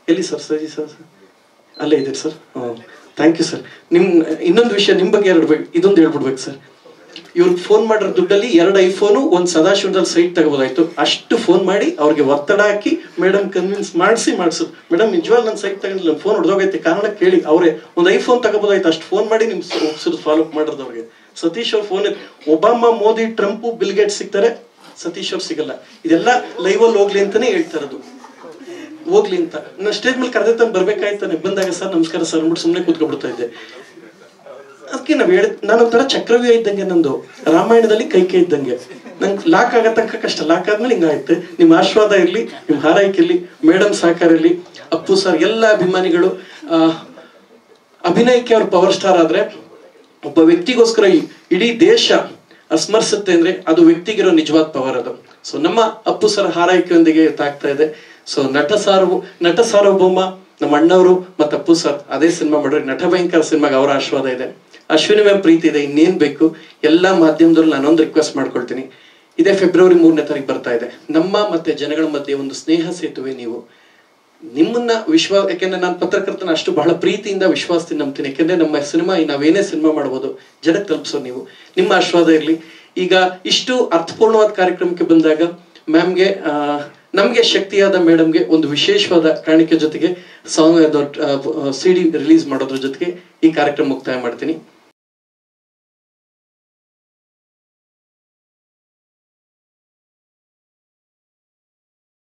ಎಲ್ಲಿ ಸರ್ ಸರಿ ಸರ್ ಅಲ್ಲೇ ಇದೆ ಸರ್ ಹಾಂ ಥ್ಯಾಂಕ್ ಯು ಸರ್ ನಿಮ್ ಇನ್ನೊಂದು ವಿಷಯ ನಿಮ್ಮ ಬಗ್ಗೆ ಹೇಳ್ಬೇಕು ಇದೊಂದು ಹೇಳ್ಬಿಡ್ಬೇಕು ಸರ್ ಇವ್ರಿಗೆ ಫೋನ್ ಮಾಡಿರೋ ದುಡ್ಡಲ್ಲಿ ಎರಡು ಐಫೋನು ಒಂದು ಸದಾಶಿವದಲ್ಲಿ ಸೈಟ್ ತಗೋಬೋದಾಯ್ತು ಅಷ್ಟು ಫೋನ್ ಮಾಡಿ ಅವ್ರಿಗೆ ಒತ್ತಡ ಹಾಕಿ ಮೇಡಮ್ ಕನ್ವಿನ್ಸ್ ಮಾಡಿಸಿ ಮಾಡಿಸೋದು ಮೇಡಮ್ ನಿಜವಾಗ್ ನನ್ನ ಸೈಟ್ ತಗೊಂಡಿಲ್ಲ ಫೋನ್ ಹೊಡೆದೋಗೈತೆ ಕಾರಣ ಕೇಳಿ ಅವರೇ ಒಂದು ಐಫೋನ್ ತಗೋಬೋದಾಯ್ತು ಅಷ್ಟು ಫೋನ್ ಮಾಡಿ ನಿಮ್ ಹೋಗ್ಸಿದ್ರು ಫಾಲೋ ಅಪ್ ಮಾಡಿರೋದು ಅವ್ರಿಗೆ ಸತೀಶ್ ಅವ್ರ phone Obama Modi Trump Bill Gates ಸಿಗ್ತಾರೆ ಸತೀಶ್ ಅವ್ರು ಸಿಗಲ್ಲ ಇದೆಲ್ಲ ಲೈವ್ ಅಲ್ಲಿ ಹೋಗ್ಲಿ ಅಂತಾನೆ ಹೇಳ್ತಾ ಇರೋದು ಹೋಗ್ಲಿ ಅಂತ ನಾನು ಸ್ಟೇಜ್ ಮೇಲೆ ಕರೆದ ತಂದು ಬರ್ಬೇಕಾಯ್ತಾನೆ ಬಂದಾಗ ಸರ್ ನಮಸ್ಕಾರ ಸರ್ ಅಂದ್ಬಿಟ್ಟು ಸುಮ್ಮನೆ ಕೂತ್ಕೊಬಿಡ್ತಾ ಇದ್ದೆ ಅದಕ್ಕೆ ನಾವ್ ಹೇಳ ನಾನೊಂಥರ ಚಕ್ರವ್ಯೂಹ ಇದ್ದಂಗೆ ನಂದು ರಾಮಾಯಣದಲ್ಲಿ ಕೈಕೆ ಇದ್ದಂಗೆ ನಂಗೆ ಲಾಕ್ ಆಗೋ ತನಕ ಕಷ್ಟ ಲಾಕ್ ಆದ್ಮೇಲೆ ಹಿಂಗಾಯ್ತು ನಿಮ್ಮ ಆಶೀರ್ವಾದ ಇರ್ಲಿ ನಿಮ್ಮ ಹಾರೈಕೆ ಇರ್ಲಿ ಮೇಡಮ್ ಸಹಕಾರ ಇರ್ಲಿ ಅಪ್ಪು ಸರ್ ಎಲ್ಲ ಅಭಿಮಾನಿಗಳು ಆ, ಅಭಿನಯಕ್ಕೆ ಅವ್ರು ಪವರ್ ಸ್ಟಾರ್ ಆದ್ರೆ ಒಬ್ಬ ವ್ಯಕ್ತಿಗೋಸ್ಕರ ಈ ಇಡೀ ದೇಶ ಅಸ್ಮರಿಸುತ್ತೆ ಅಂದ್ರೆ ಅದು ವ್ಯಕ್ತಿಗಿರೋ ನಿಜವಾದ ಪವರ್ ಅದು ಸೊ ನಮ್ಮ ಅಪ್ಪು ಸರ್ ಹಾರೈಕೆಯೊಂದಿಗೆ ತಾಗ್ತಾ ಇದೆ ಸೊ ನಟ ಸಾರ್ವ ನಟ ಸಾರ್ವಭೌಮ ನಮ್ಮ ಅಣ್ಣವರು ಮತ್ತೆ ಅಪ್ಪು ಸರ್ ಅದೇ ಸಿನಿಮಾ ಮಾಡ್ರಿ ನಟ ಭಯಂಕರ ಸಿನಿಮಾಗೆ ಅವರ ಆಶೀರ್ವಾದ ಇದೆ ಅಶ್ವಿನಿ ಮ್ಯಾಮ್ ಪ್ರೀತಿ ಇದೆ ಇನ್ನೇನ್ ಬೇಕು ಎಲ್ಲಾ ಮಾಧ್ಯಮದಲ್ಲೂ ನಾನೊಂದು ರಿಕ್ವೆಸ್ಟ್ ಮಾಡ್ಕೊಳ್ತೀನಿ ಇದೇ ಫೆಬ್ರವರಿ ಮೂರನೇ ತಾರೀಕು ಬರ್ತಾ ಇದೆ ನಮ್ಮ ಮತ್ತೆ ಜನಗಳ ಮಧ್ಯೆ ಒಂದು ಸ್ನೇಹ ಸೇತುವೆ ನೀವು ನಿಮ್ಮನ್ನ ವಿಶ್ವ ಯಾಕೆಂದ್ರೆ ನಾನು ಪತ್ರಕರ್ತನ ಅಷ್ಟು ಬಹಳ ಪ್ರೀತಿಯಿಂದ ವಿಶ್ವಾಸದಿಂದ ನಂಬ್ತೀನಿ ಯಾಕೆಂದ್ರೆ ನಮ್ಮ ಸಿನಿಮಾ ನಾವೇನೇ ಸಿನಿಮಾ ಮಾಡ್ಬೋದು ಜನಕ್ಕೆ ತಲುಪಿಸೋ ನೀವು ನಿಮ್ಮ ಆಶೀರ್ವಾದ ಇರಲಿ ಈಗ ಇಷ್ಟು ಅರ್ಥಪೂರ್ಣವಾದ ಕಾರ್ಯಕ್ರಮಕ್ಕೆ ಬಂದಾಗ ಮ್ಯಾಮ್ಗೆ ನಮಗೆ ಶಕ್ತಿಯಾದ ಮೇಡಮ್ಗೆ ಒಂದು ವಿಶೇಷವಾದ ಕಾಣಿಕೆ ಜೊತೆಗೆ ಸಾಂಗ್ ಸಿ ಡಿ ರಿಲೀಸ್ ಮಾಡೋದ್ರ ಜೊತೆಗೆ ಈ ಕಾರ್ಯಕ್ರಮ ಮುಕ್ತಾಯ ಮಾಡ್ತೀನಿ